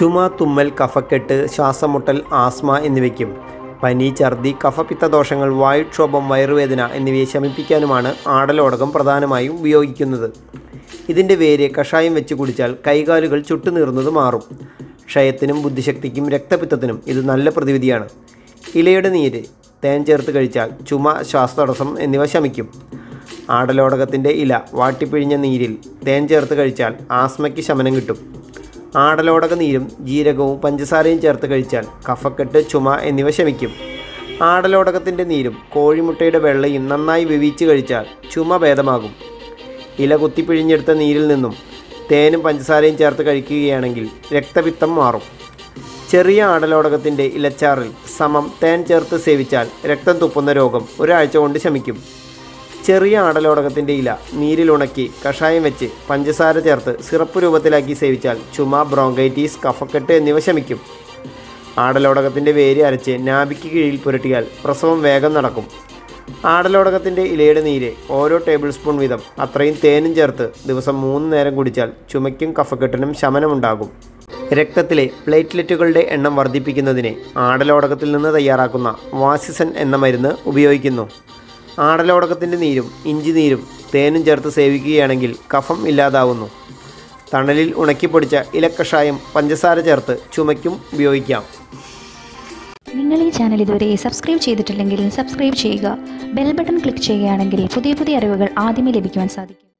ചുമ തുമ്മൽ കഫക്കെട്ട് ശ്വാസമുട്ടൽ ആസ്മ എന്നിവയ്ക്കും പനി ഛർദി കഫപിത്ത ദോഷങ്ങൾ വായുക്ഷോഭം വയറുവേദന എന്നിവയെ ശമിപ്പിക്കാനുമാണ് ആടലോടകം പ്രധാനമായും ഉപയോഗിക്കുന്നത് ഇതിൻ്റെ വേര് കഷായം വെച്ച് കുടിച്ചാൽ കൈകാലുകൾ ചുട്ടുനീറുന്നത് മാറും ക്ഷയത്തിനും ബുദ്ധിശക്തിക്കും രക്തപിത്തത്തിനും ഇത് നല്ല പ്രതിവിധിയാണ് ഇലയുടെ നീര് തേൻ ചേർത്ത് കഴിച്ചാൽ ചുമ ശ്വാസതടസ്സം എന്നിവ ശമിക്കും ആടലോടകത്തിൻ്റെ ഇല വാട്ടിപ്പിഴിഞ്ഞ നീരിൽ തേൻ ചേർത്ത് കഴിച്ചാൽ ആസ്മയ്ക്ക് ശമനം കിട്ടും ആടലോടക നീരും ജീരകവും പഞ്ചസാരയും ചേർത്ത് കഴിച്ചാൽ കഫക്കെട്ട് ചുമ എന്നിവ ശമിക്കും ആടലോടകത്തിൻ്റെ നീരും കോഴിമുട്ടയുടെ വെള്ളയും നന്നായി വേവിച്ച് കഴിച്ചാൽ ചുമ ഭേദമാകും ഇല കുത്തിപ്പിഴിഞ്ഞെടുത്ത നീരിൽ നിന്നും തേനും പഞ്ചസാരയും ചേർത്ത് കഴിക്കുകയാണെങ്കിൽ രക്തപിത്തം മാറും ചെറിയ ആടലോടകത്തിൻ്റെ ഇലച്ചാറിൽ സമം തേൻ ചേർത്ത് സേവിച്ചാൽ രക്തം തുപ്പുന്ന രോഗം ഒരാഴ്ച കൊണ്ട് ശമിക്കും ചെറിയ ആടലോടകത്തിൻ്റെ ഇല നീരിലുണക്കി കഷായം വെച്ച് പഞ്ചസാര ചേർത്ത് സിറപ്പ് രൂപത്തിലാക്കി സേവിച്ചാൽ ചുമ ബ്രോങ്കൈറ്റീസ് കഫക്കെട്ട് എന്നിവ ശമിക്കും ആടലോടകത്തിൻ്റെ വേര് അരച്ച് നാഭിക്ക് കീഴിൽ പുരട്ടിയാൽ പ്രസവം വേഗം നടക്കും ആടലോടകത്തിൻ്റെ ഇലയുടെ നീര് ഓരോ ടേബിൾ സ്പൂൺ വീതം അത്രയും തേനും ചേർത്ത് ദിവസം മൂന്ന് നേരം കുടിച്ചാൽ ചുമയ്ക്കും കഫക്കെട്ടിനും ശമനമുണ്ടാകും രക്തത്തിലെ പ്ലേറ്റ്ലെറ്റുകളുടെ എണ്ണം വർദ്ധിപ്പിക്കുന്നതിന് ആടലോടകത്തിൽ നിന്ന് തയ്യാറാക്കുന്ന വാസിസൻ എന്ന മരുന്ന് ഉപയോഗിക്കുന്നു ആടലോടകത്തിൻ്റെ നീരും ഇഞ്ചി നീരും തേനും ചേർത്ത് സേവിക്കുകയാണെങ്കിൽ കഫം ഇല്ലാതാവുന്നു തണലിൽ ഉണക്കിപ്പൊടിച്ച ഇലക്കഷായം പഞ്ചസാര ചേർത്ത് ചുമയ്ക്കും ഉപയോഗിക്കാം നിങ്ങൾ ഈ ചാനൽ ഇതുവരെ സബ്സ്ക്രൈബ് ചെയ്തിട്ടില്ലെങ്കിൽ സബ്സ്ക്രൈബ് ചെയ്യുക ബെൽ ബട്ടൺ ക്ലിക്ക് ചെയ്യുകയാണെങ്കിൽ പുതിയ പുതിയ അറിവുകൾ ആദ്യമേ ലഭിക്കുവാൻ സാധിക്കും